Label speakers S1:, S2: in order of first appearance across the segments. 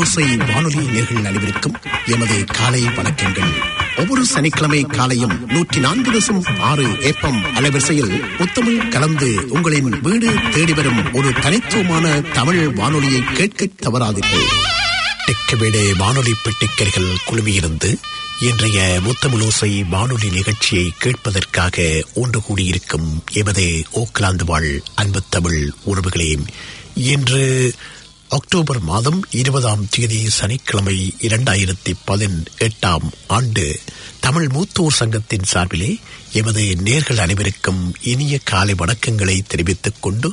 S1: தமிழோசை வானொலி நேர்கள் அனைவருக்கும் எமது காலை வணக்கங்கள் ஒவ்வொரு சனிக்கிழமை காலையும் நூற்றி நான்கு தசம் ஆறு ஏப்பம் அலைவரிசையில் முத்தமிழ் கலந்து உங்களின் வீடு தேடி வரும் ஒரு தனித்துவமான தமிழ் வானொலியை கேட்க தவறாதீர்கள் டெக்கவேடே வானொலி பெட்டிக்கர்கள் குழுமியிருந்து இன்றைய முத்தமிழோசை வானொலி நிகழ்ச்சியை கேட்பதற்காக ஒன்று கூடியிருக்கும் எமது ஓக்லாந்து வாழ் அன்பு தமிழ் உறவுகளே இன்று அக்டோபர் மாதம் இருபதாம் தேதி சனிக்கிழமை இரண்டாயிரத்தி பதினெட்டாம் ஆண்டு தமிழ் மூத்தோர் சங்கத்தின் சார்பிலே எமது நேர்கள் அனைவருக்கும் இனிய காலை வணக்கங்களை தெரிவித்துக் கொண்டு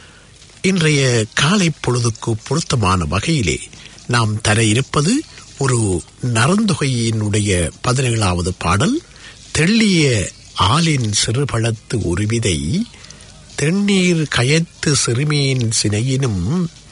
S1: இன்றைய காலை பொழுதுக்கு பொருத்தமான வகையிலே நாம் தர இருப்பது ஒரு நரந்தொகையினுடைய பதினேழாவது பாடல் தெள்ளிய ஆளின் சிறுபழத்து ஒரு விதை தென்னீர் கயத்து சிறுமியின் சினையினும்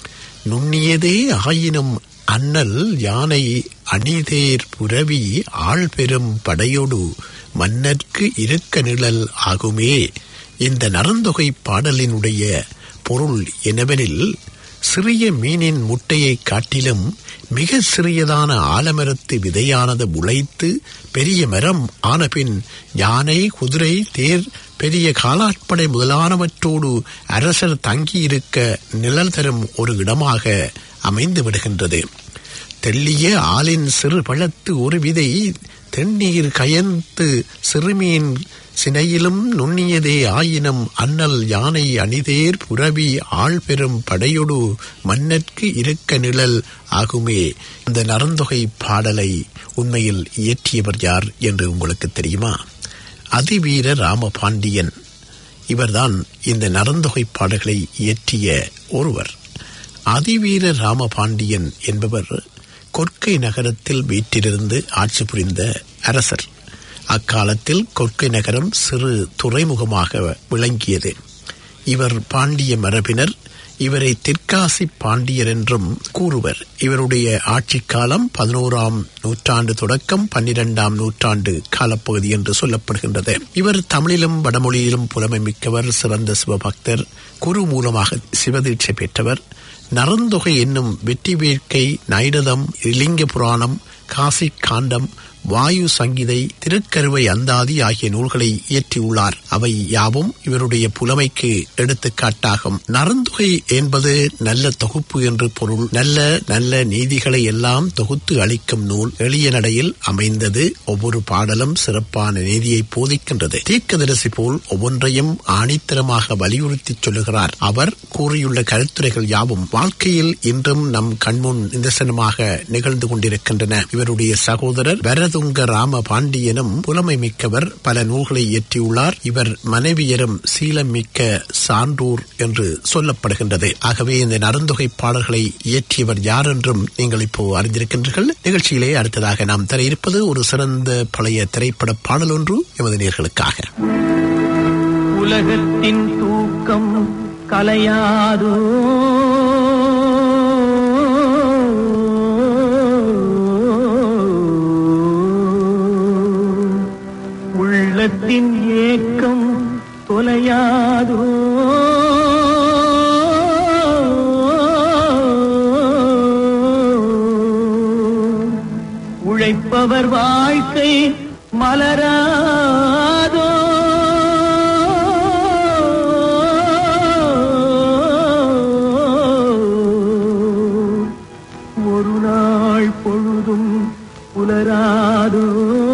S1: நுண்ணியதே ஆயினும் அண்ணல் யானை அணிதேர் புரவி ஆள் பெரும் படையொடு மன்னர்க்கு இருக்க நிழல் ஆகுமே இந்த நரந்தொகை பாடலினுடைய பொருள் எனவெனில் சிறிய மீனின் முட்டையை காட்டிலும் மிக சிறியதான ஆலமரத்து விதையானது முளைத்து பெரிய மரம் ஆனபின் யானை குதிரை தேர் பெரிய காலாட்படை முதலானவற்றோடு அரசர் தங்கியிருக்க நிழல் தரும் ஒரு இடமாக அமைந்து விடுகின்றது தெள்ளிய ஆளின் சிறு பழத்து ஒரு விதை தென்னீர் கயந்து சிறுமியின் சினையிலும் நுண்ணியதே ஆயினும் அண்ணல் யானை அணிதேர் புரவி ஆள் பெரும் படையொடு மன்னர்க்கு இருக்க நிழல் ஆகுமே இந்த நரந்தொகை பாடலை உண்மையில் இயற்றியவர் யார் என்று உங்களுக்கு தெரியுமா அதிவீர ராமபாண்டியன் இவர்தான் இந்த நரந்தொகை பாடல்களை இயற்றிய ஒருவர் அதிவீர ராமபாண்டியன் என்பவர் கொற்கை நகரத்தில் வீட்டிலிருந்து ஆட்சி புரிந்த அரசர் அக்காலத்தில் கொற்கை நகரம் சிறு துறைமுகமாக விளங்கியது இவர் பாண்டிய மரபினர் இவரை தெற்காசி பாண்டியர் என்றும் கூறுவர் இவருடைய ஆட்சி காலம் பதினோராம் நூற்றாண்டு தொடக்கம் பன்னிரெண்டாம் நூற்றாண்டு காலப்பகுதி என்று சொல்லப்படுகின்றது இவர் தமிழிலும் வடமொழியிலும் புலமை மிக்கவர் சிறந்த சிவபக்தர் குரு மூலமாக சிவதீட்சை பெற்றவர் நரந்தொகை என்னும் வெற்றி வேட்கை நைடதம் இலிங்க புராணம் காசி காண்டம் வாயு சங்கீதை திருக்கருவை அந்தாதி ஆகிய நூல்களை இயற்றியுள்ளார் அவை யாவும் இவருடைய புலமைக்கு எடுத்துக்காட்டாகும் நரந்துகை என்பது நல்ல தொகுப்பு என்று பொருள் நல்ல நல்ல நீதிகளை எல்லாம் தொகுத்து அளிக்கும் நூல் எளிய நடையில் அமைந்தது ஒவ்வொரு பாடலும் சிறப்பான நீதியை போதிக்கின்றது தீர்க்கதரிசி போல் ஒவ்வொன்றையும் ஆணித்தரமாக வலியுறுத்தி சொல்லுகிறார் அவர் கூறியுள்ள கருத்துரைகள் யாவும் வாழ்க்கையில் இன்றும் நம் கண்முன் நிதர்சனமாக நிகழ்ந்து கொண்டிருக்கின்றன இவருடைய சகோதரர் வரது துங்க ராம பாண்டியனும் புலமை மிக்கவர் பல நூல்களை இயற்றியுள்ளார் இவர் மனைவியரும் சீலம் மிக்க சான்றூர் என்று சொல்லப்படுகின்றது ஆகவே இந்த நரந்தொகை பாடல்களை இயற்றியவர் யார் என்றும் நீங்கள் இப்போ அறிந்திருக்கின்றீர்கள் நிகழ்ச்சியிலே அடுத்ததாக நாம் தர இருப்பது ஒரு சிறந்த பழைய திரைப்பட பாடல் ஒன்று எமது நேர்களுக்காக
S2: உலகத்தின் தூக்கம் கலையாதோ உள்ளத்தின் ஏக்கம் தொலையாதோ உழைப்பவர் வாழ்க்கை மலராதோ ஒரு நாள் பொழுதும் புலராதோ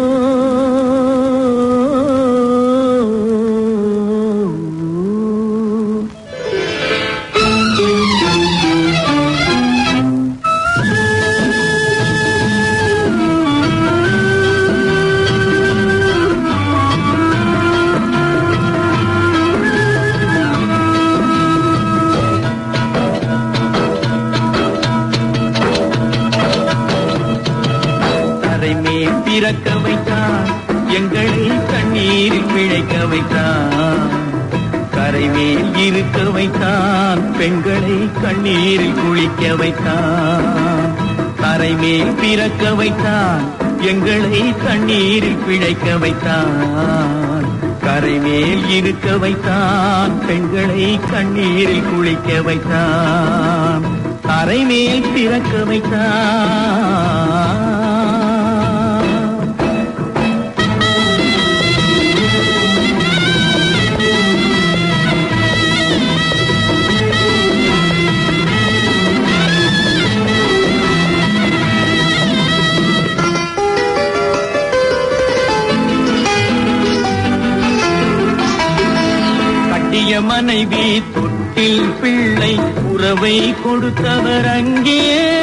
S2: தரை மேல் பிறக்க வைத்தான் எங்களை கண்ணீரில் பிழைக்க வைத்தான் கரை மேல் இருக்க வைத்தான் பெண்களை கண்ணீரில் குளிக்க வைத்தான் தரை மேல் பிறக்க வைத்தான் எங்களை கண்ணீரில் பிழைக்க வைத்தான் கரை மேல் இருக்க வைத்தான் பெண்களை கண்ணீரில் குளிக்க வைத்தான் தரை மேல் பிறக்க வைத்தான் கட்டிய மனைவி தொட்டில் பிள்ளை உறவை கொடுத்தவர் அங்கே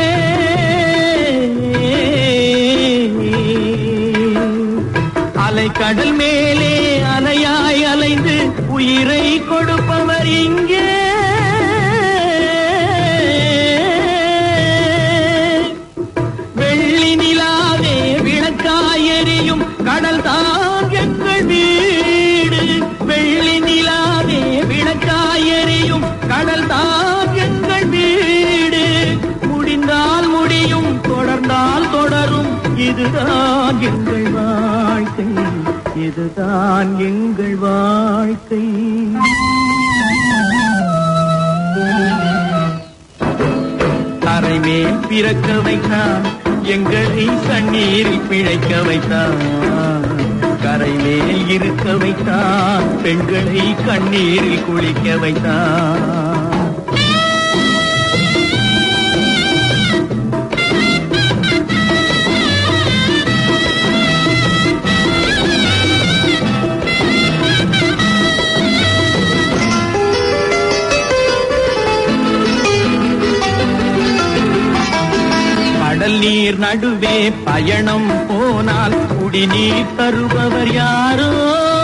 S2: அலை கடல் மேலே அலையாய் அலைந்து உயிரை கொடுப்பவர் இங்கே வெள்ளி நிலாவே விளக்காய் எரியும் கடல் தான் எங்கள் வீடு வெள்ளி நிலாவே விளக்காய் எரியும் கடல் தான் எங்கள் வீடு முடிந்தால் முடியும் தொடர்ந்தால் தொடரும் இதுதான் எங்கள் வாழ்க்கை இதுதான் எங்கள் வாழ்க்கை தரை மேல் பிறக்க வைத்தான் எங்களை கண்ணீரில் பிழைக்க வைத்தான் கரை மேல் இருக்க வைத்தான் பெண்களை கண்ணீரில் குளிக்க வைத்தான் கடல் நீர் நடுவே பயணம் போனால் குடிநீர் தருபவர் யாரோ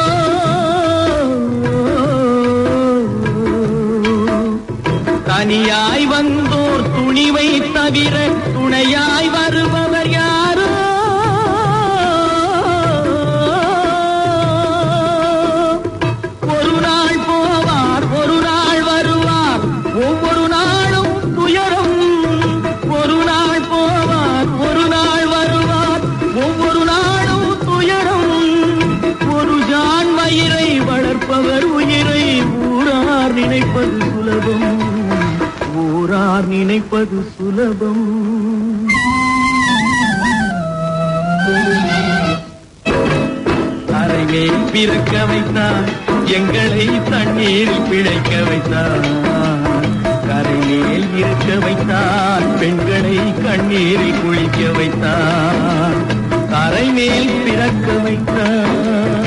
S2: தனியாய் வந்தோர் துணிவை தவிர துணையாய் வருபவர் யாரோ ஒரு நாள் போவார் ஒரு நாள் வருவார் ஒவ்வொரு நாளும் துயரம் ஒரு நாள் போவார் ஒரு நாள் வருவார் ஒவ்வொரு நாளும் துயரம் ஒரு ஜான் மயிரை வளர்ப்பவர் உயிரை ஊரார் நினைப்பது சுலபம் ஊரார் நினைப்பது சுலபம் அறையை பிறக்க வைத்தான் எங்களை தண்ணீரில் பிழைக்க வைத்தான் கரைமேல் இருக்க வைத்தான் பெண்களை கண்ணீரில் குளிக்க வைத்தான் கரைமேல் பிறக்க வைத்தான்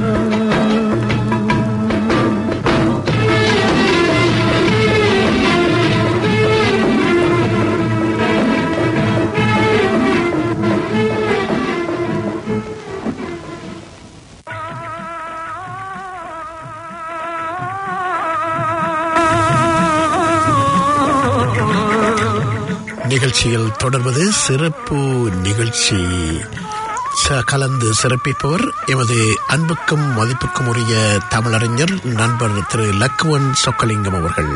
S1: நிகழ்ச்சியில் தொடர்வது சிறப்பு நிகழ்ச்சி ச- கலந்து சிறப்பிப்பவர் எமது அன்புக்கும் மதிப்புக்கும் உரிய தமிழறிஞர் நண்பர் திரு லக்குவன் சொக்கலிங்கம் அவர்கள்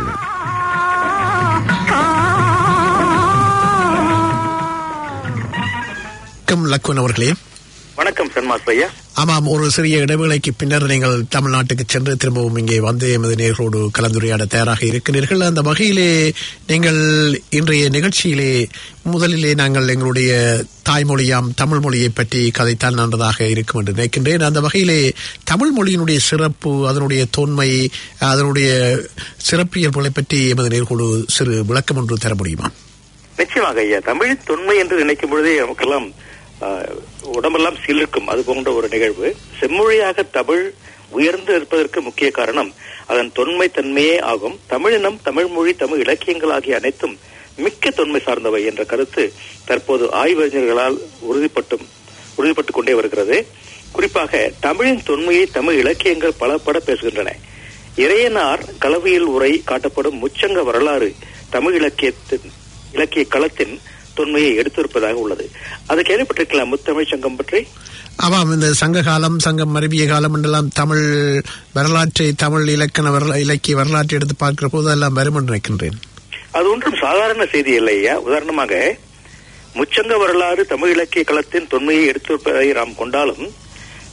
S1: வணக்கம் லக்குவன் அவர்களே
S3: வணக்கம் சன்மாஸ் ஐயா
S1: ஆமாம் ஒரு சிறிய இடைவேளைக்கு பின்னர் நீங்கள் தமிழ்நாட்டுக்கு சென்று திரும்பவும் இங்கே வந்து எமது நேர்களோடு கலந்துரையாட தயாராக இருக்கிறீர்கள் அந்த வகையிலே நீங்கள் இன்றைய நிகழ்ச்சியிலே முதலிலே நாங்கள் எங்களுடைய தாய்மொழியாம் தமிழ் மொழியை பற்றி கதைத்தால் நன்றதாக இருக்கும் என்று நினைக்கின்றேன் அந்த வகையிலே தமிழ் மொழியினுடைய சிறப்பு அதனுடைய தொன்மை அதனுடைய சிறப்பியல்புகளை பற்றி எமது நேர்களோடு சிறு விளக்கம் ஒன்று தர முடியுமா
S3: நிச்சயமாக ஐயா தமிழின் தொன்மை என்று நினைக்கும் பொழுதே நமக்கெல்லாம் ஆஹ், உடம்பெல்லாம் சிலிர்க்கும் அது போன்ற ஒரு நிகழ்வு செம்மொழியாக தமிழ் உயர்ந்து இருப்பதற்கு முக்கிய காரணம் அதன் தொன்மை தன்மையே ஆகும் தமிழினம் தமிழ் மொழி தமிழ் இலக்கியங்கள் ஆகிய அனைத்தும் மிக்க தொன்மை சார்ந்தவை என்ற கருத்து தற்போது ஆய்வறிஞர்களால் உறுதிப்பட்டும் உறுதிப்பட்டுக் கொண்டே வருகிறது குறிப்பாக தமிழின் தொன்மையை தமிழ் இலக்கியங்கள் பல பட பேசுகின்றன இறையனார் கலவையில் உரை காட்டப்படும் முச்சங்க வரலாறு தமிழ் இலக்கியத்தின் இலக்கிய களத்தின் தொன்மையை எடுத்திருப்பதாக உள்ளது அதை கேள்விப்பட்டிருக்கலாம் முத்தமிழ் சங்கம் பற்றி
S1: ஆமாம் இந்த சங்க காலம் சங்கம் மருவிய காலம் என்றெல்லாம் தமிழ் வரலாற்றை தமிழ் இலக்கண வரலா இலக்கிய வரலாற்றை எடுத்து பார்க்கிற போது எல்லாம் வரும் என்று நினைக்கின்றேன்
S3: அது ஒன்றும் சாதாரண செய்தி இல்லை ஐயா உதாரணமாக முச்சங்க வரலாறு தமிழ் இலக்கிய களத்தின் தொன்மையை எடுத்திருப்பதை நாம் கொண்டாலும்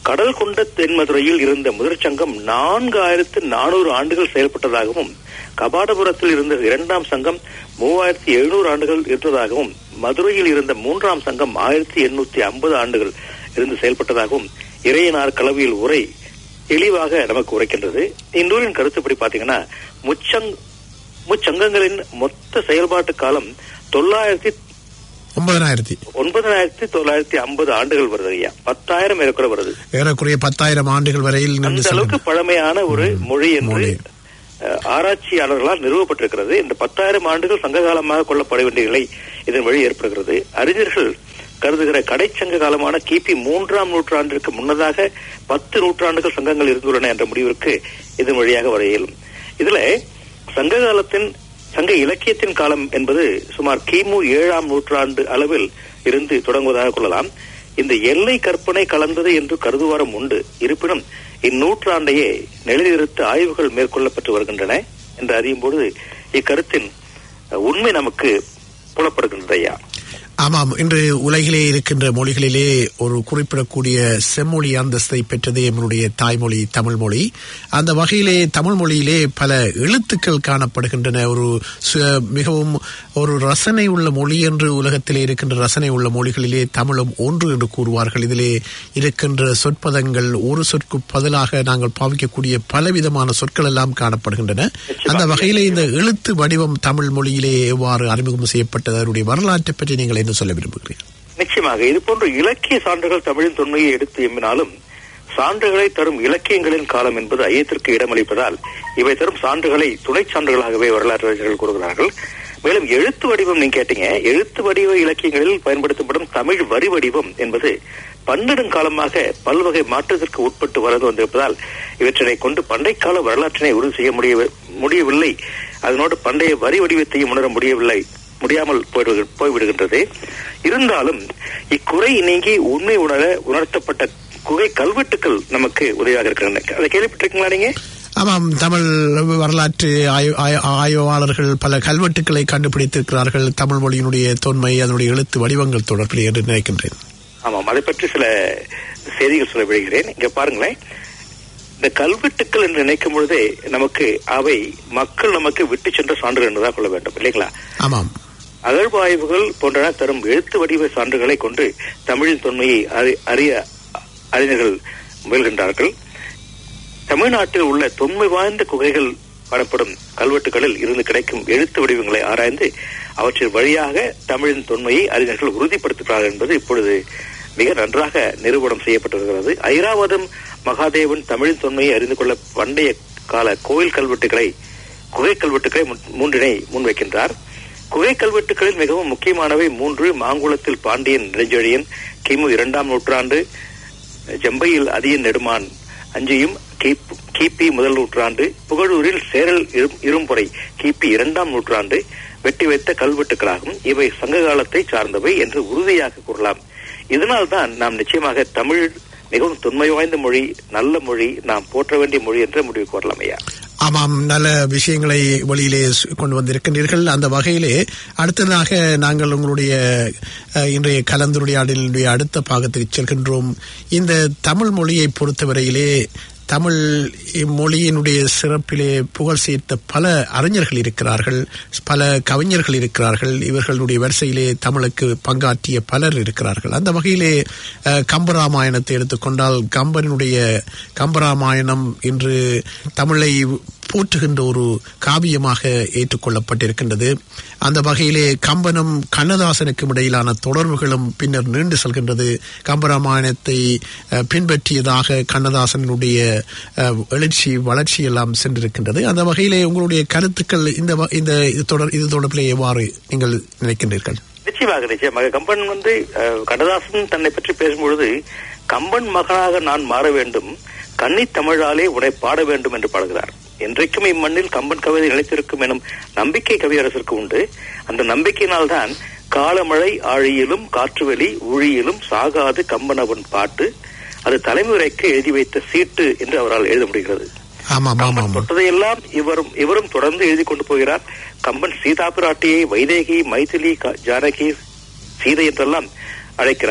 S3: கடல் கொண்ட தென்மதுரையில் இருந்த முதற் சங்கம் நான்காயிரத்து நானூறு ஆண்டுகள் செயல்பட்டதாகவும் கபாடபுரத்தில் இருந்த இரண்டாம் சங்கம் மூவாயிரத்தி எழுநூறு ஆண்டுகள் இருந்ததாகவும் மதுரையில் இருந்த மூன்றாம் சங்கம் ஆயிரத்தி எண்ணூத்தி ஐம்பது ஆண்டுகள் இருந்து செயல்பட்டதாகவும் இறையனார் கலவையில் உரை தெளிவாக நமக்கு உரைக்கின்றது இந்நூலின் கருத்துப்படி பாத்தீங்கன்னா முச்சங் முச்சங்கங்களின் மொத்த செயல்பாட்டு காலம் தொள்ளாயிரத்தி
S4: ஒன்பதனாயிரத்தி
S3: ஒன்பதாயிரத்தி தொள்ளாயிரத்தி ஐம்பது ஆண்டுகள் வருது ஐயா பத்தாயிரம் ஏறக்குற வருது
S4: ஏறக்குறைய பத்தாயிரம் ஆண்டுகள் வரையில் நின்று
S3: அந்த அளவுக்கு
S4: செல்லும்.
S3: பழமையான ஒரு மொழி என்று
S4: மொழி.
S3: அஹ், ஆராய்ச்சியாளர்களால் நிறுவப்பட்டிருக்கிறது இந்த பத்தாயிரம் ஆண்டுகள் சங்க காலமாக கொள்ளப்பட வேண்டிய நிலை இதன் வழி ஏற்படுகிறது அறிஞர்கள் கருதுகிற கடைச்சங்க காலமான கிபி மூன்றாம் நூற்றாண்டிற்கு முன்னதாக பத்து நூற்றாண்டுகள் சங்கங்கள் இருந்துள்ளன என்ற முடிவிற்கு இதன் வழியாக வர இயலும் இதுல சங்க காலத்தின் சங்க இலக்கியத்தின் காலம் என்பது சுமார் கிமு ஏழாம் நூற்றாண்டு அளவில் இருந்து தொடங்குவதாக கொள்ளலாம் இந்த எல்லை கற்பனை கலந்தது என்று கருதுவாரம் உண்டு இருப்பினும் இந்நூற்றாண்டையே நிலைநிறுத்த ஆய்வுகள் மேற்கொள்ளப்பட்டு வருகின்றன என்று அறியும் பொழுது இக்கருத்தின் அஹ், உண்மை நமக்கு புலப்படுகின்றது ஐயா
S4: ஆமாம் இன்று உலகிலே இருக்கின்ற மொழிகளிலே ஒரு குறிப்பிடக்கூடிய செம்மொழி அந்தஸ்தை பெற்றது எம்முடைய தாய்மொழி தமிழ் மொழி அந்த வகையிலே தமிழ் மொழியிலே பல எழுத்துக்கள் காணப்படுகின்றன ஒரு சு- மிகவும் ஒரு ரசனை உள்ள மொழி என்று உலகத்திலே இருக்கின்ற ரசனை உள்ள மொழிகளிலே தமிழும் ஒன்று என்று கூறுவார்கள் இதிலே இருக்கின்ற சொற்பதங்கள் ஒரு சொற்கு பதிலாக நாங்கள் பாவிக்கக்கூடிய பலவிதமான சொற்கள் எல்லாம் காணப்படுகின்றன அந்த வகையிலே இந்த எழுத்து வடிவம் தமிழ் மொழியிலே எவ்வாறு அறிமுகம் செய்யப்பட்டது அதனுடைய வரலாற்றை பற்றி நீங்கள் என்ன சொல்ல விரும்புகிறீர்கள்
S3: நிச்சயமாக இது போன்ற இலக்கிய சான்றுகள் தமிழின் தொன்மையை எடுத்து எம்பினாலும் சான்றுகளை தரும் இலக்கியங்களின் காலம் என்பது ஐயத்திற்கு இடமளிப்பதால் இவை தரும் சான்றுகளை துணை சான்றுகளாகவே வரலாற்று அறிஞர்கள் கூறுகிறார்கள் மேலும் எழுத்து வடிவம் நீங்க கேட்டீங்க எழுத்து வடிவ இலக்கியங்களில் பயன்படுத்தப்படும் தமிழ் வரி வடிவம் என்பது பன்னெடுங்காலமாக பல்வகை மாற்றத்திற்கு உட்பட்டு வளர்ந்து வந்திருப்பதால் இவற்றினை கொண்டு பண்டைக்கால வரலாற்றினை உறுதி செய்ய முடிய முடியவில்லை அதனோடு பண்டைய வரி வடிவத்தையும் உணர முடியவில்லை முடியாமல் போய்விடு- போய்விடுகின்றது இருந்தாலும் இக்குறை நீங்கி உண்மை உணர உணர்த்தப்பட்ட குகை கல்வெட்டுக்கள் நமக்கு உதவியாக இருக்கின்றன அதை கேள்விப்பட்டிருக்கீங்களா நீங்க
S4: ஆமாம் தமிழ் வரலாற்று ஆய்வு- ஆய்- ஆய்வாளர்கள் பல கல்வெட்டுக்களை கண்டுபிடித்திருக்கிறார்கள் தமிழ் மொழியினுடைய தொன்மை அதனுடைய எழுத்து வடிவங்கள் தொடர்பில் என்று நினைக்கின்றேன்
S3: ஆமாம் அதை பற்றி சில செய்திகள் சொல்ல விடுகிறேன் இங்க பாருங்களேன் இந்த கல்வெட்டுக்கள் என்று நினைக்கும் பொழுதே நமக்கு அவை மக்கள் நமக்கு விட்டு சென்ற சான்றுகள் என்றுதான் கொள்ள வேண்டும் இல்லைங்களா
S4: ஆமாம்
S3: அகழ்வாய்வுகள் போன்றன தரும் எழுத்து வடிவ சான்றுகளை கொண்டு தமிழின் தொன்மையை அறி- அறிய அறிஞர்கள் முயல்கின்றார்கள் தமிழ்நாட்டில் உள்ள தொன்மை வாய்ந்த குகைகள் காணப்படும் கல்வெட்டுகளில் இருந்து கிடைக்கும் எழுத்து வடிவங்களை ஆராய்ந்து அவற்றின் வழியாக தமிழின் தொன்மையை அறிஞர்கள் உறுதிப்படுத்துகிறார்கள் என்பது இப்பொழுது மிக நன்றாக நிரூபணம் செய்யப்பட்டிருக்கிறது ஐராவதம் மகாதேவன் தமிழின் தொன்மையை அறிந்து கொள்ள பண்டைய கால கோயில் கல்வெட்டுகளை குகை கல்வெட்டுகளை முன்- மூன்றினை முன்வைக்கின்றார் குகை கல்வெட்டுகளில் மிகவும் முக்கியமானவை மூன்று மாங்குளத்தில் பாண்டியன் நெடுஞ்செழியன் கிமு இரண்டாம் நூற்றாண்டு ஜம்பையில் அதியன் நெடுமான் அஞ்சையும் கிப்- கிபி முதல் நூற்றாண்டு புகழூரில் சேரல் இரும்- இரும்புரை கிபி இரண்டாம் நூற்றாண்டு வெட்டி வைத்த கல்வெட்டுக்களாகும் இவை சங்க காலத்தை சார்ந்தவை என்று உறுதியாக கூறலாம் இதனால்தான் நாம் நிச்சயமாக தமிழ் மிகவும் தொன்மை வாய்ந்த மொழி நல்ல மொழி நாம் போற்ற வேண்டிய மொழி என்ற முடிவுக்கு வரலாம் ஐயா
S4: ஆமாம் நல்ல விஷயங்களை வெளியிலே சு- கொண்டு வந்திருக்கின்றீர்கள் அந்த வகையிலே அடுத்ததாக நாங்கள் உங்களுடைய அஹ், இன்றைய கலந்துரையாடலினுடைய அடுத்த பாகத்துக்கு செல்கின்றோம் இந்த தமிழ் மொழியை பொறுத்தவரையிலே தமிழ் மொழியினுடைய சிறப்பிலே புகழ் சேர்த்த பல அறிஞர்கள் இருக்கிறார்கள் பல கவிஞர்கள் இருக்கிறார்கள் இவர்களுடைய வரிசையிலே தமிழுக்கு பங்காற்றிய பலர் இருக்கிறார்கள் அந்த வகையிலே அஹ், கம்பராமாயணத்தை எடுத்துக்கொண்டால் கம்பனுடைய கம்பராமாயணம் இன்று தமிழை போற்றுகின்ற ஒரு காவியமாக ஏற்றுக்கொள்ளப்பட்டிருக்கின்றது அந்த வகையிலே கம்பனும் கண்ணதாசனுக்கும் இடையிலான தொடர்புகளும் பின்னர் நீண்டு செல்கின்றது கம்பராமாயணத்தை அஹ், பின்பற்றியதாக கண்ணதாசனுடைய அஹ், எழுச்சி வளர்ச்சி எல்லாம் சென்றிருக்கின்றது அந்த வகையிலே உங்களுடைய கருத்துக்கள் இந்த வ- இந்த இது தொடர் இது தொடர்பிலே எவ்வாறு நீங்கள் நினைக்கின்றீர்கள்
S3: நிச்சயமாக நிச்சயமாக கம்பன் வந்து அஹ், கண்ணதாசன் தன்னை பற்றி பேசும்பொழுது கம்பன் மகனாக நான் மாற வேண்டும் கன்னி தமிழாலே உன்னை பாட வேண்டும் என்று பாடுகிறார் என்றைக்கும் இம்மண்ணில் கம்பன் கவிதை நிலைத்திருக்கும் எனும் நம்பிக்கை கவியரசருக்கு உண்டு அந்த நம்பிக்கையினால்தான் காலமழை ஆழியிலும் காற்றுவெளி ஊழியிலும் சாகாது கம்பன் அவன் பாட்டு அது தலைமுறைக்கு எழுதி வைத்த சீட்டு என்று அவரால் எழுத முடிகிறது
S4: ஆமாம் ஆமாம்
S3: தொட்டதையெல்லாம் இவரும் இவரும் தொடர்ந்து எழுதி கொண்டு போகிறார் கம்பன் சீதா பிராட்டியை வைதேகி மைதிலி க- ஜானகி சீதை என்றெல்லாம் அழைக்கிறார்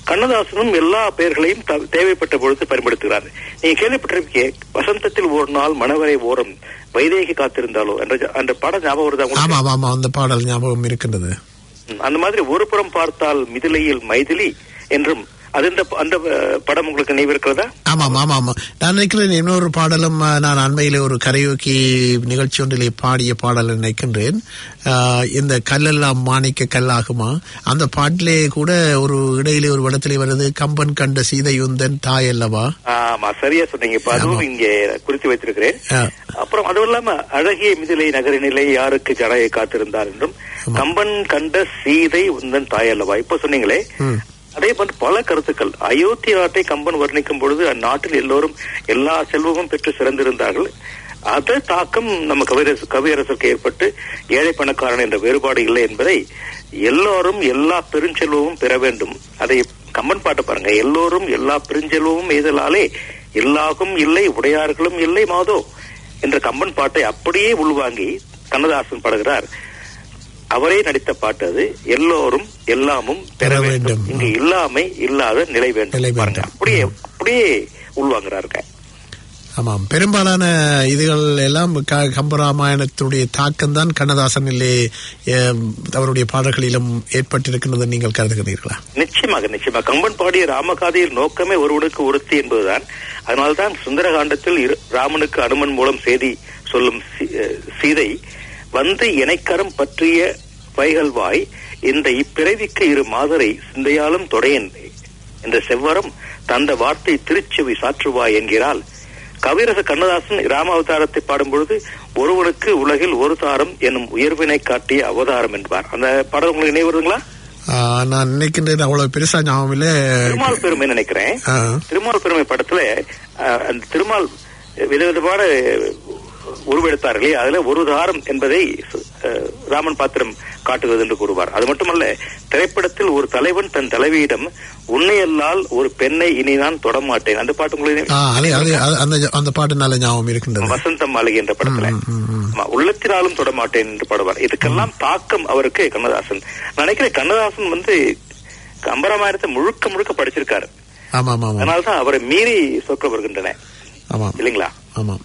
S3: கண்ணதாசனும் எல்லா பெயர்களையும் த- தேவைப்பட்ட பொழுது பயன்படுத்துகிறார் நீங்க கேள்விப்பட்டிருக்கீங்க வசந்தத்தில் ஒரு நாள் மணவரை ஓரம் வைதேகி காத்திருந்தாலோ என்ற அந்த படம் ஞாபகம் வருதா உங்களுக்கு?
S4: ஆமா ஆமா அந்த பாடல் ஞாபகம் இருக்கின்றது
S3: ம், அந்த மாதிரி ஒரு புறம் பார்த்தால் மிதிலையில் மைதிலி என்றும் அது இந்த அந்த அஹ், படம் உங்களுக்கு நினைவு இருக்கிறதா
S4: ஆமாம் ஆமாம் ஆமாம் நான் நினைக்கிறேன் இன்னொரு பாடலும் அஹ், நான் அண்மையிலே ஒரு கரையோக்கி நிகழ்ச்சி ஒன்றிலே பாடிய பாடல் நினைக்கின்றேன் அஹ், இந்த கல்லெல்லாம் மாணிக்க கல்லாகுமா அந்த பாட்டிலே கூட ஒரு இடையிலே ஒரு இடத்திலே வருது கம்பன் கண்ட சீதையுந்தன் தாய் அல்லவா
S3: ஆமா சரியா சொன்னீங்க இப்ப அதுவும்
S4: ஆமா.
S3: இங்கே குறித்து வைத்திருக்கிறேன்
S4: அஹ்,
S3: அப்புறம் அதுவும் இல்லாம அழகிய மிதிலை நகரினிலே யாருக்கு ஜடையை காத்திருந்தார் என்றும் கம்பன் கண்ட சீதை உந்தன் தாய் அல்லவா இப்ப சொன்னீங்களே
S4: ம்.
S3: அதே போன்று பல கருத்துக்கள் அயோத்தி நாட்டை கம்பன் வர்ணிக்கும் பொழுது அந்நாட்டில் எல்லோரும் எல்லா செல்வமும் பெற்று சிறந்திருந்தார்கள் அது தாக்கம் நம்ம கவியரசு கவியரசுக்கு ஏற்பட்டு ஏழை பணக்காரன் என்ற வேறுபாடு இல்லை என்பதை எல்லோரும் எல்லா பெருஞ்செல்வமும் பெற வேண்டும் அதை கம்பன் பாட்டு பாருங்க எல்லோரும் எல்லா பெருஞ்செல்வமும் எய்தலாலே எல்லாகும் இல்லை உடையார்களும் இல்லை மாதோ என்ற கம்பன் பாட்டை அப்படியே உள்வாங்கி கண்ணதாசன் பாடுகிறார் அவரே நடித்த பாட்டு அது எல்லோரும் எல்லாமும் பெற
S4: பெற
S3: வேண்டும்
S4: வேண்டும்.
S3: இங்கு இல்லாமை இல்லாத நிலை வேண்டும்
S4: நிலை
S3: பாருங்க
S4: வேண்டும்.
S3: அப்படியே அப்படியே உள்வாங்குறாருங்க
S4: ஆமாம் பெரும்பாலான இதுகள் எல்லாம் க- கம்பராமாயணத்துடைய தாக்கம்தான் கண்ணதாசனிலே அஹ், அவருடைய பாடல்களிலும் ஏற்பட்டிருக்கின்றது நீங்கள் கருதுகிறீர்களா
S3: நிச்சயமாக நிச்சயமாக கம்பன் பாடிய ராமகாதையில் நோக்கமே ஒருவனுக்கு ஒருத்தி என்பதுதான் அதனால்தான் சுந்தரகாண்டத்தில் இரு- ராமனுக்கு அனுமன் மூலம் செய்தி சொல்லும் சீ- அஹ் சீதை வந்து இணைக்கரம் பற்றிய வைகல்வாய் இந்த இப்பிறவிக்கு இரு மாதரை சிந்தையாலும் தொடையன் என்ற செவ்வரம் தந்த வார்த்தை திருச்செவி சாற்றுவாய் என்கிறாள் கவிரச கண்ணதாசன் ராம அவதாரத்தை பாடும் பொழுது ஒருவனுக்கு உலகில் ஒரு தாரம் என்னும் உயர்வினை காட்டிய அவதாரம் என்பார் அந்த படம் உங்களுக்கு நினைவு வருதுங்களா
S4: ஆஹ், நான் நினைக்கின்றேன் அவ்வளவு பெருசா ஞாபகம் இல்லை
S3: திருமால் பெருமை நினைக்கிறேன்
S4: ஆ.
S3: திருமால் பெருமை படத்துல அஹ், அந்த திருமால் விதவிதமான உருவெடுத்தார் இல்லையா அதுல ஒரு தாரம் என்பதை அஹ், ராமன் பாத்திரம் காட்டுகிறது என்று கூறுவார் அது மட்டுமல்ல திரைப்படத்தில் ஒரு தலைவன் தன் தலைவியிடம் உன்னையல்லால் ஒரு பெண்ணை இனி நான் தொடமாட்டேன் அந்த பாட்டு உங்களுக்கு
S4: ஆ, அது அது அது- அந்த அந்த பாட்டு நல்ல ஞாபகம் இருக்கின்றது
S3: வசந்தம் மாளிகை என்ற படத்துல
S4: ம், ம், ம்.
S3: ஆமா, உள்ளத்தினாலும் தொடமாட்டேன் என்று பாடுவார் இதுக்கெல்லாம் தாக்கம் அவருக்கு கண்ணதாசன் நான் நினைக்கிறேன் கண்ணதாசன் வந்து கம்பராமாயணத்தை முழுக்க முழுக்க படிச்சிருக்காரு
S4: ஆமாம் ஆமாம்
S3: அதனாலதான் அவரை மீறி சொற்கள் வருகின்றன
S4: ஆமாம்
S3: இல்லைங்களா
S4: ஆமாம்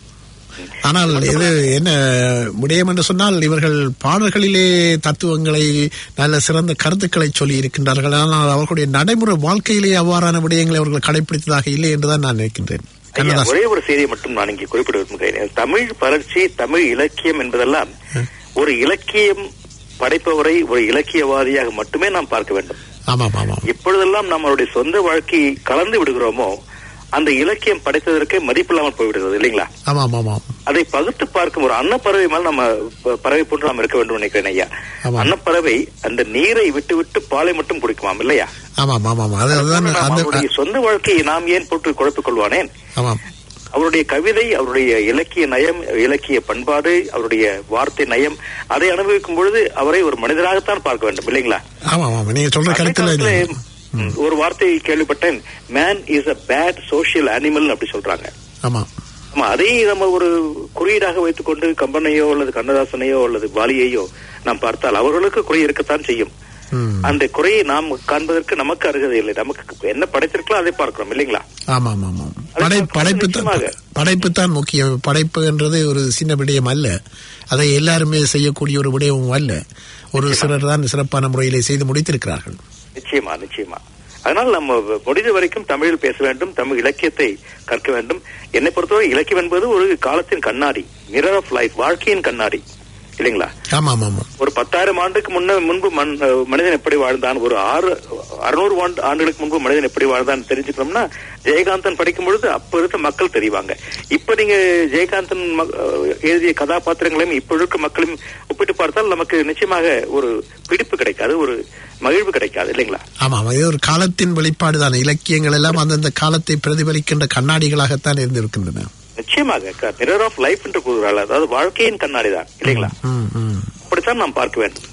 S4: ஆனால் இது என்ன விடயம் என்று சொன்னால் இவர்கள் பாடல்களிலே தத்துவங்களை நல்ல சிறந்த கருத்துக்களை சொல்லி இருக்கின்றார்கள் ஆனால் அவர்களுடைய நடைமுறை வாழ்க்கையிலே அவ்வாறான விடயங்களை அவர்கள் கடைபிடித்ததாக இல்லை என்றுதான் நான் நினைக்கின்றேன்
S3: ஐயா,
S4: கண்ணதாசன்
S3: ஒரே ஒரு செய்தியை மட்டும் நான் இங்கே குறிப்பிட விரும்புகிறேன் தமிழ் வளர்ச்சி தமிழ் இலக்கியம் என்பதெல்லாம் ஒரு இலக்கியம் படைப்பவரை ஒரு இலக்கியவாதியாக மட்டுமே நாம் பார்க்க வேண்டும்
S4: ஆமாம் ஆமாம்
S3: எப்பொழுதெல்லாம் நம்மளுடைய சொந்த வாழ்க்கையை கலந்து விடுகிறோமோ அந்த இலக்கியம் படைத்ததற்கே மதிப்பில்லாமல் போய்விடுகிறது இல்லைங்களா
S4: ஆமாம் ஆமாம்
S3: அதை பகுத்து பார்க்கும் ஒரு அன்னப்பறவை மேல் நம்ம ப- பறவை போன்று நாம் இருக்க வேண்டும் நினைக்கிறேன் ஐயா
S4: ஆமாம்.
S3: அன்னப்பறவை அந்த நீரை விட்டு விட்டு பாலை மட்டும் குடிக்குமாம் இல்லையா
S4: ஆமாம் ஆமாம் அது அதுதான்
S3: நாம்
S4: அந்த
S3: அவருடைய சொந்த வாழ்க்கையை நாம் ஏன் போட்டு குழப்பிக் கொள்வானேன்
S4: ஆமாம்
S3: அவருடைய கவிதை அவருடைய இலக்கிய நயம் இலக்கிய பண்பாடு அவருடைய வார்த்தை நயம் அதை அனுபவிக்கும் பொழுது அவரை ஒரு மனிதராகத்தான் பார்க்க வேண்டும் இல்லைங்களா
S4: ஆமாம் ஆமாம் நீங்க சொல்ற
S3: அந்த
S4: கருத்துல
S3: காலத்துல, ம், ஒரு வார்த்தையை கேள்விப்பட்டேன் man is a bad social animal அப்படி சொல்றாங்க
S4: ஆமாம்
S3: ஆமா அதை நம்ம ஒரு குறியீடாக வைத்துக்கொண்டு கம்பனையோ அல்லது கண்ணதாசனையோ அல்லது பாலியையோ நாம் பார்த்தால் அவர்களுக்கு குறை இருக்கத்தான் செய்யும்
S4: ம்.
S3: அந்த குறையை நாம் காண்பதற்கு நமக்கு அருகதை இல்லை நமக்கு என்ன படைத்திருக்கலாம் அதை பார்க்கிறோம் இல்லைங்களா
S4: ஆமாம் ஆமாம்
S3: அது
S4: படை
S3: பார்க்க
S4: படைப்பு தான்
S3: நிச்சயமாக.
S4: படைப்பு தான் முக்கியம் படைப்பு என்றது ஒரு சின்ன விடயம் அல்ல அதை எல்லாருமே செய்யக்கூடிய ஒரு விடயமும் அல்ல ஒரு சிலர் தான் சிறப்பான முறையிலே செய்து முடித்திருக்கிறார்கள்
S3: நிச்சயமா நிச்சயமா அதனால் நம்ம முடிந்த வரைக்கும் தமிழில் பேச வேண்டும் தமிழ் இலக்கியத்தை கற்க வேண்டும் என்னை பொறுத்தவரை இலக்கியம் என்பது ஒரு காலத்தின் கண்ணாடி மிரர் ஆஃப் லைஃப் வாழ்க்கையின் கண்ணாடி இல்லைங்களா
S4: ஆமாம் ஆமாம்
S3: ஒரு பத்தாயிரம் ஆண்டுக்கு முன்ன முன்பு மண்- மனிதன் எப்படி வாழ்ந்தான் ஒரு ஆறு அறுநூறு ஆண்டு ஆண்டுகளுக்கு முன்பு மனிதன் எப்படி வாழ்ந்தான் தெரிஞ்சுக்கணும்னா ஜெயகாந்தன் படிக்கும் பொழுது அப்ப இருக்க மக்கள் தெரிவாங்க இப்ப நீங்க ஜெயகாந்தன் ம- எழுதிய கதாபாத்திரங்களையும் இப்ப இருக்க மக்களையும் ஒப்பிட்டு பார்த்தால் நமக்கு நிச்சயமாக ஒரு பிடிப்பு கிடைக்காது ஒரு மகிழ்வு கிடைக்காது இல்லைங்களா
S4: ஆமாம் இது ஒரு காலத்தின் வெளிப்பாடு தான் இலக்கியங்கள் எல்லாம் அந்தந்த காலத்தை பிரதிபலிக்கின்ற கண்ணாடிகளாகத்தான் இருந்திருக்கின்றன
S3: நிச்சயமாக மிரர் ஆஃப் லைஃப் என்று கூறுகிறாள் அதாவது வாழ்க்கையின் கண்ணாடி தான் இல்லைங்களா
S4: ம், ம்.
S3: அப்படித்தான் நாம் பார்க்க வேண்டும்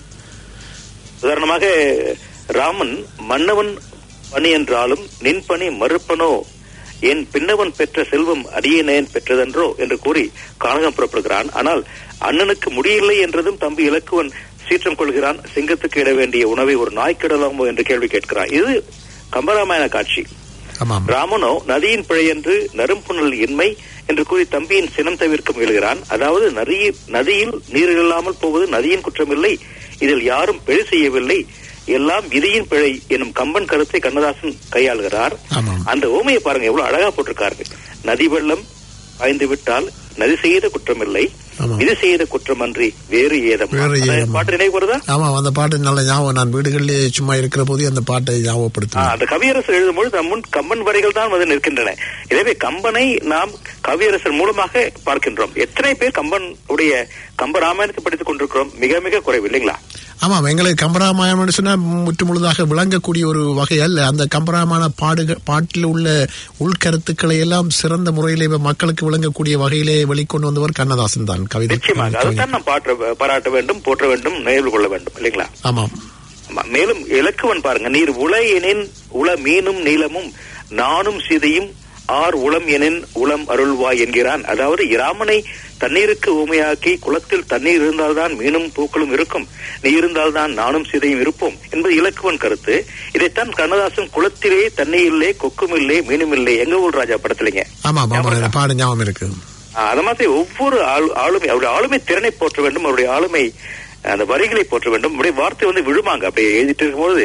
S3: உதாரணமாக ராமன் மன்னவன் பணி என்றாலும் நின் பணி மறுப்பனோ என் பின்னவன் பெற்ற செல்வம் அடியேனேன் பெற்றதென்றோ என்று கூறி கானகம் புறப்படுகிறான் ஆனால் அண்ணனுக்கு முடியவில்லை என்றதும் தம்பி இலக்குவன் சீற்றம் கொள்கிறான் சிங்கத்துக்கு இட வேண்டிய உணவை ஒரு நாய்க்கிடலாமோ என்று கேள்வி கேட்கிறான் இது கம்பராமாயண காட்சி
S4: ஆமாம்
S3: ராமனோ நதியின் பிழையென்று நறும்புணல் இன்மை என்று கூறி தம்பியின் சினம் தவிர்க்க முயல்கிறான் அதாவது நதியில் நதியில் நீர் இல்லாமல் போவது நதியின் குற்றமில்லை இதில் யாரும் பிழை செய்யவில்லை எல்லாம் விதியின் பிழை எனும் கம்பன் கருத்தை கண்ணதாசன் கையாளுகிறார்
S4: ஆமாம்.
S3: அந்த ஓமையை பாருங்க எவ்வளவு அழகா போட்டிருக்காரு நதி வெள்ளம் பாய்ந்து விட்டால் நதி செய்த குற்றமில்லை
S4: ஆமாம்.
S3: இது செய்த குற்றமன்றி வேறு ஏதம்
S4: வேறு
S3: அந்த
S4: ஏதம்.
S3: பாட்டு நினைவு வருதா
S4: ஆமாம் அந்த பாட்டு நல்ல ஞாபகம் நான் வீடுகளிலே சும்மா இருக்கிற போது அந்த பாட்டை
S3: ஆ,
S4: ஞாபகப்படுத்துவேன்
S3: அந்த கவியரசர் எழுதும்பொழுது நம் முன் கம்பன் வரிகள் தான் வந்து நிற்கின்றன எனவே கம்பனை நாம் கவியரசர் மூலமாக பார்க்கின்றோம் எத்தனை பேர் கம்பன் உடைய கம்ப ராமாயணத்தை படித்துக் கொண்டிருக்கிறோம் மிக மிக குறைவு இல்லைங்களா
S4: ஆமாம் எங்களுக்கு கம்பராமாயணம் சொன்னா முற்று முழுதாக விளங்கக்கூடிய ஒரு வகை அல்ல அந்த கம்பராமாயண பாடுகள் பாட்டில் உள்ள உள்கருத்துக்களை எல்லாம் சிறந்த முறையிலே மக்களுக்கு விளங்கக்கூடிய வகையிலே வெளிக்கொண்டு வந்தவர் கண்ணதாசன் தான் கவிதை
S3: நிச்சயமாக அதைத்தான் நாம் பாற்ற பாராட்ட வேண்டும் போற்ற வேண்டும் நினைவு கொள்ள வேண்டும் இல்லைங்களா
S4: ஆமாம்
S3: ஆமா. மேலும் இலக்குவன் பாருங்க நீர் உள எனின் உள மீனும் நீளமும் நானும் சீதையும் ஆர் உளம் எனின் உளம் அருள்வாய் என்கிறான் அதாவது இராமனை தண்ணீருக்கு ஊமையாக்கி குளத்தில் தண்ணீர் இருந்தால்தான் மீனும் பூக்களும் இருக்கும் நீ இருந்தால்தான் நானும் சீதையும் இருப்போம் என்பது இலக்குவன் கருத்து இதைத்தான் கண்ணதாசன் குளத்திலே தண்ணீரில்லே கொக்கும் இல்லை மீனும் இல்லை எங்க ஊர் ராஜா படத்துலங்க
S4: ஆமாம் ஆமாம் அந்த பாடு ஞாபகம் இருக்கு
S3: அது மாதிரி ஒவ்வொரு ஆளு- ஆளுமை அவருடைய ஆளுமை திறனை போற்ற வேண்டும் அவருடைய ஆளுமை அந்த வரிகளை போற்ற வேண்டும் அப்படியே வார்த்தை வந்து விழுமாங்க அப்படியே எழுதிட்டு இருக்கும்போது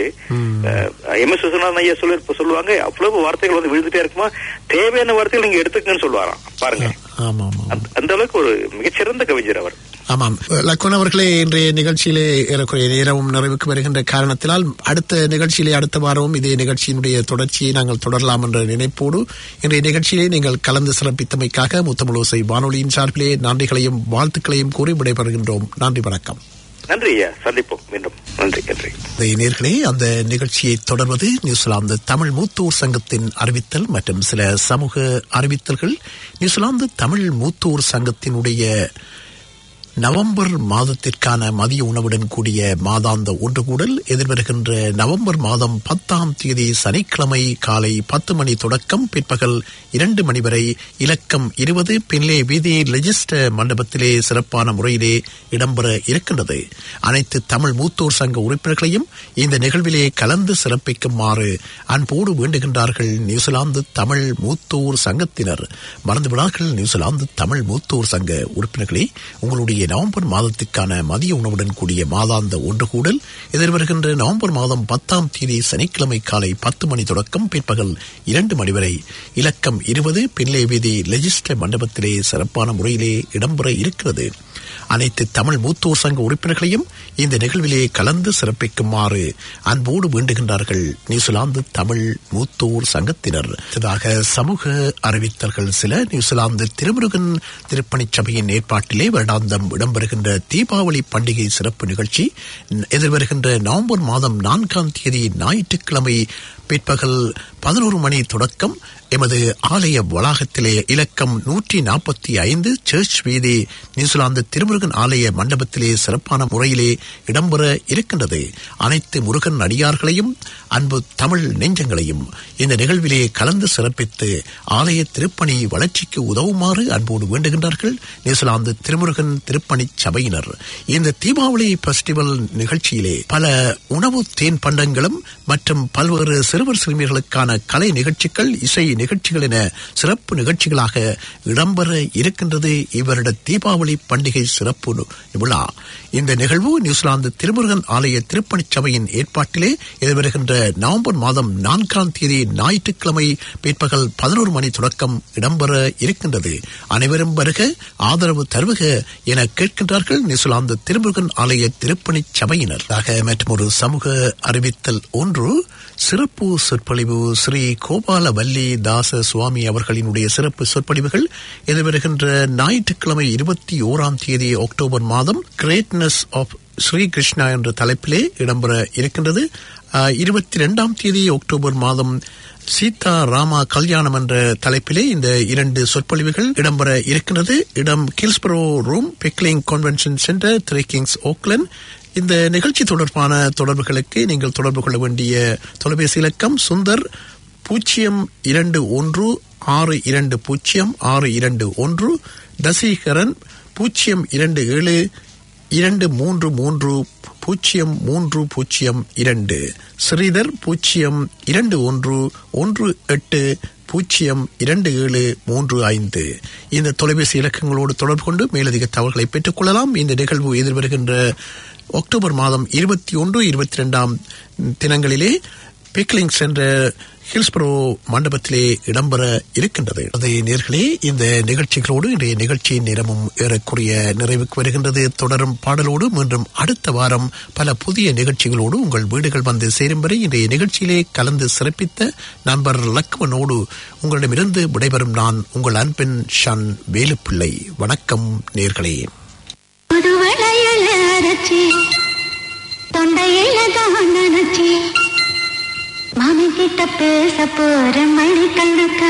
S3: எம் எஸ் விஸ்வநாதன் ஐயா சொல்லி சொல்லுவாங்க அவ்வளவு வார்த்தைகள் வந்து விழுந்துட்டே இருக்குமா தேவையான வார்த்தைகள் நீங்க எடுத்துக்கங்கன்னு சொல்லுவாராம் பாருங்க
S4: ஆமாம் ஆமாம்
S3: அந்த- அந்த அளவுக்கு ஒரு மிகச்சிறந்த கவிஞர் அவர்
S4: ஆமாம் லக்குன் அவர்களே இன்றைய நிகழ்ச்சியிலே ஏறக்குறைய நேரமும் நிறைவுக்கு வருகின்ற காரணத்தினால் அடுத்த நிகழ்ச்சியிலே அடுத்த வாரமும் இதே நிகழ்ச்சியினுடைய தொடர்ச்சியை நாங்கள் தொடரலாம் என்ற நினைப்போடு இன்றைய நிகழ்ச்சியிலே நீங்கள் கலந்து சிறப்பித்தமைக்காக முத்தமிழோசை வானொலியின் சார்பிலே நன்றிகளையும் வாழ்த்துக்களையும் கூறி விடைபெறுகின்றோம் நன்றி வணக்கம்
S3: நன்றி ஐயா சந்திப்போம் மீண்டும் நன்றி நன்றி
S4: இந்த நேர்களே அந்த நிகழ்ச்சியை தொடர்வது நியூசிலாந்து தமிழ் மூத்தோர் சங்கத்தின் அறிவித்தல் மற்றும் சில சமூக அறிவித்தல்கள் நியூசிலாந்து தமிழ் மூத்தோர் சங்கத்தினுடைய நவம்பர் மாதத்திற்கான மதிய உணவுடன் கூடிய மாதாந்த ஒன்றுகூடல் எதிர்வருகின்ற நவம்பர் மாதம் பத்தாம் தேதி சனிக்கிழமை காலை பத்து மணி தொடக்கம் பிற்பகல் இரண்டு மணி வரை இலக்கம் இருபது பின்லே வீதி லெஜிஸ்டர் மண்டபத்திலே சிறப்பான முறையிலே இடம்பெற இருக்கின்றது அனைத்து தமிழ் மூத்தோர் சங்க உறுப்பினர்களையும் இந்த நிகழ்விலே கலந்து சிறப்பிக்குமாறு அன்போடு வேண்டுகின்றார்கள் நியூசிலாந்து தமிழ் மூத்தோர் சங்கத்தினர் மறந்துவிடார்கள் நியூசிலாந்து தமிழ் மூத்தோர் சங்க உறுப்பினர்களே உங்களுடைய நவம்பர் மாதத்திற்கான மதிய உணவுடன் கூடிய மாதாந்த ஒன்று கூடல் எதிர்வருகின்ற நவம்பர் மாதம் பத்தாம் தேதி சனிக்கிழமை காலை பத்து மணி தொடக்கம் பிற்பகல் இரண்டு மணி வரை இலக்கம் இருபது பின்லே வீதி லெஜிஸ்டர் மண்டபத்திலே சிறப்பான முறையிலே இடம்பெற இருக்கிறது அனைத்து தமிழ் மூத்தோர் சங்க உறுப்பினர்களையும் இந்த நிகழ்விலே கலந்து சிறப்பிக்குமாறு அன்போடு வேண்டுகின்றார்கள் நியூசிலாந்து தமிழ் மூத்தோர் சங்கத்தினர் இதாக சமூக அறிவித்தல்கள் சில நியூசிலாந்து திருமுருகன் திருப்பணிச் சபையின் ஏற்பாட்டிலே வருடாந்தம் இடம்பெறுகின்ற தீபாவளி பண்டிகை சிறப்பு நிகழ்ச்சி எதிர்வருகின்ற நவம்பர் மாதம் நான்காம் தேதி ஞாயிற்றுக்கிழமை பிற்பகல் பதினோரு மணி தொடக்கம் எமது ஆலய வளாகத்திலே இலக்கம் நூற்றி நாற்பத்தி ஐந்து சர்ச் வீதி நியூசிலாந்து திருமுருகன் ஆலய மண்டபத்திலே சிறப்பான முறையிலே இடம்பெற இருக்கின்றது அனைத்து முருகன் அடியார்களையும் அன்பு தமிழ் நெஞ்சங்களையும் இந்த நிகழ்விலே கலந்து சிறப்பித்து ஆலய திருப்பணி வளர்ச்சிக்கு உதவுமாறு அன்போடு வேண்டுகின்றார்கள் நியூசிலாந்து திருமுருகன் திருப்பணி சபையினர் இந்த தீபாவளி பெஸ்டிவல் நிகழ்ச்சியிலே பல உணவு தேன் பண்டங்களும் மற்றும் பல்வேறு சிறுவர் சிறுமிகளுக்கான கலை நிகழ்ச்சிகள் இசை நிகழ்ச்சிகள் என சிறப்பு நிகழ்ச்சிகளாக இடம்பெற இருக்கின்றது இவருட தீபாவளி பண்டிகை சிறப்பு நு- விழா இந்த நிகழ்வு நியூசிலாந்து திருமுருகன் ஆலய திருப்பணிச் சபையின் ஏற்பாட்டிலே எதிர்வருகின்ற நவம்பர் மாதம் நான்காம் தேதி ஞாயிற்றுக்கிழமை பிற்பகல் பதினோரு மணி தொடக்கம் இடம்பெற இருக்கின்றது அனைவரும் வருக ஆதரவு தருவக என கேட்கின்றார்கள் நியூசிலாந்து திருமுருகன் ஆலய திருப்பணிச் சபையினர் ஆக மற்றும் ஒரு சமூக அறிவித்தல் ஒன்று சிறப்பு சொற்பொழிவு ஸ்ரீ கோபாலவல்லி தாச சுவாமி அவர்களினுடைய சிறப்பு சொற்பொழிவுகள் எதிர்வருகின்ற ஞாயிற்றுக்கிழமை இருபத்தி ஓராம் தேதி அக்டோபர் மாதம் கிரேட்னஸ் ஆஃப் ஸ்ரீ கிருஷ்ணா என்ற தலைப்பிலே இடம்பெற இருக்கின்றது இருபத்தி ரெண்டாம் தேதி அக்டோபர் மாதம் சீதா ராமா கல்யாணம் என்ற தலைப்பிலே இந்த இரண்டு சொற்பொழிவுகள் இடம்பெற இருக்கின்றது இடம் Hillsborough room Fickling convention centre three kings Auckland இந்த நிகழ்ச்சி தொடர்பான தொடர்புகளுக்கு நீங்கள் தொடர்பு கொள்ள வேண்டிய தொலைபேசி இலக்கம் சுந்தர் பூஜ்ஜியம் இரண்டு ஒன்று ஆறு இரண்டு பூஜ்ஜியம் ஆறு இரண்டு ஒன்று தசீகரன் பூஜ்ஜியம் இரண்டு ஏழு இரண்டு மூன்று மூன்று பூஜ்ஜியம் மூன்று பூஜ்ஜியம் இரண்டு ஸ்ரீதர் பூஜ்ஜியம் இரண்டு ஒன்று ஒன்று எட்டு பூஜ்ஜியம் இரண்டு ஏழு மூன்று ஐந்து இந்த தொலைபேசி இலக்கங்களோடு தொடர்பு கொண்டு மேலதிக தகவல்களை பெற்றுக் கொள்ளலாம் இந்த நிகழ்வு எதிர்வருகின்ற அக்டோபர் மாதம் இருபத்தி ஒன்று இருபத்தி ரெண்டாம் தினங்களிலே பிக்லிங்ஸ் என்ற ஹில்ஸ்பரோ மண்டபத்திலே இடம்பெற இருக்கின்றது அதை நேர்களே இந்த நிகழ்ச்சிகளோடு இன்றைய நிகழ்ச்சியின் நேரமும் ஏறக்குறைய நிறைவுக்கு வருகின்றது தொடரும் பாடலோடு மீண்டும் அடுத்த வாரம் பல புதிய நிகழ்ச்சிகளோடு உங்கள் வீடுகள் வந்து சேரும் வரை இன்றைய நிகழ்ச்சியிலே கலந்து சிறப்பித்த நண்பர் லக்மனோடு உங்களிடமிருந்து விடைபெறும் நான் உங்கள் அன்பின் ஷன் வேலுப்பிள்ளை வணக்கம் நேர்களே
S5: புதுவளையல அரைச்சி தொண்டையில தான் நினைச்சி மாமி கிட்ட பேச போற மணிக்கணக்கா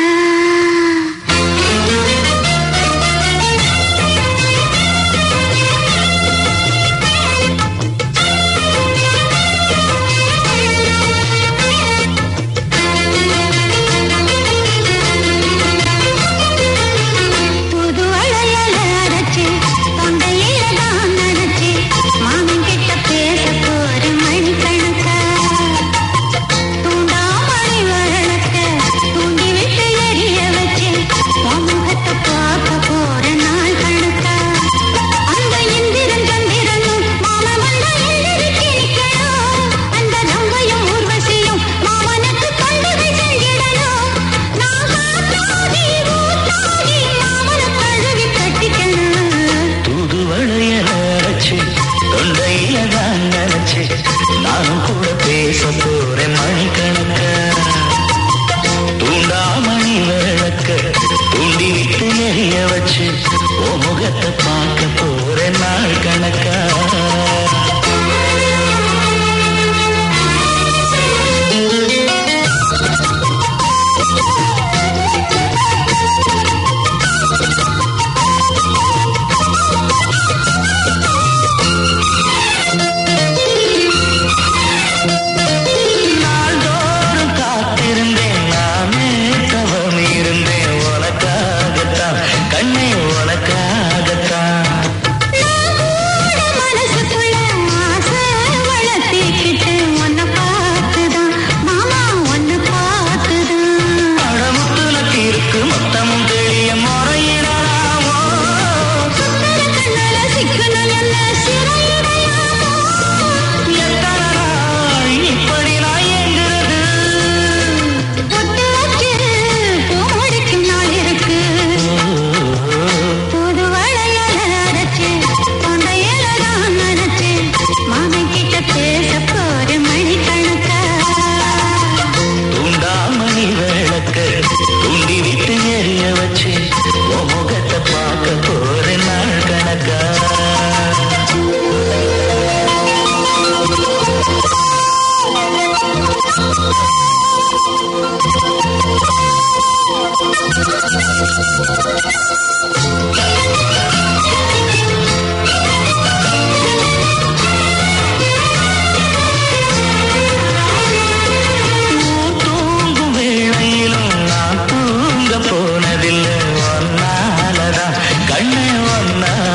S5: புது அழையல அரைச்சி தொண்டையில தான் நினைச்சி மாமன் கிட்ட பேச போற மணிக்கணக்கா தூண்டாமணி வழக்க தூண்டி விட்டு எரிய வச்சு உன் முகத்தை பார்க்க போற நாள் கணக்கா அந்த இந்திரன் சந்திரனும் மாமன் வந்த எந்திரிச்சு நிக்கணும் அந்த ரம்பையும் ஊர்வசியும் மாமனுக்கு தொண்டுகை செஞ்சிடணும் நான் காத்தாடி ஊத்தாடி மாமனை கழுவி கட்டிக்கணும்
S2: தூதுவளையல அரைச்சு தொண்டையில தான் நினைச்சு நானும் கூட பேச போறேன் மணிக்கணக்க தூண்டாமணி விளக்க தூண்டி விட்டு எரிய வச்சு ஓ முகத்தை பார்க்க போறேன் நாள் கணக்கா நாள்தோறும் காத்திருந்தேன் நானே தவம் இருந்தேன் உனக்காகத்தான் கண்ணே உனக்காகத்தான்
S5: மனசுக்குள்ள ஆசை வளர்த்திக்கிட்டு உன்னை பார்த்துதான் மாமா உன்னை பார்த்துதான்
S2: அடமுத்துல தீர்க்கு மொத்தமும் தெளிய முறையிடலாமோ
S5: சுந்தர கண்ணால சிக்கனம் என்ன சிறையிடையாமோ
S2: எத்தனை நாள் இப்படி நான் எங்கிறது
S5: பொட்டு வச்சிரு பூ முடிக்கும் நாள் இருக்கு புது வளையல அரைச்சு தொண்டையில தான் நினைச்சு மாமன் கிட்ட பேச போற மணிக்கணக்கா
S2: தூண்டாமணி விளக்க தூண்டி விட்டு எரிய வச்சு உன் முகத்தை பார்க்க போறேன் நாள் கணக்கா தூங்கும் வேளையிலும் நான் தூங்க போனதில்லை ஒன்னாலதான் கண்ணு ஒன்னால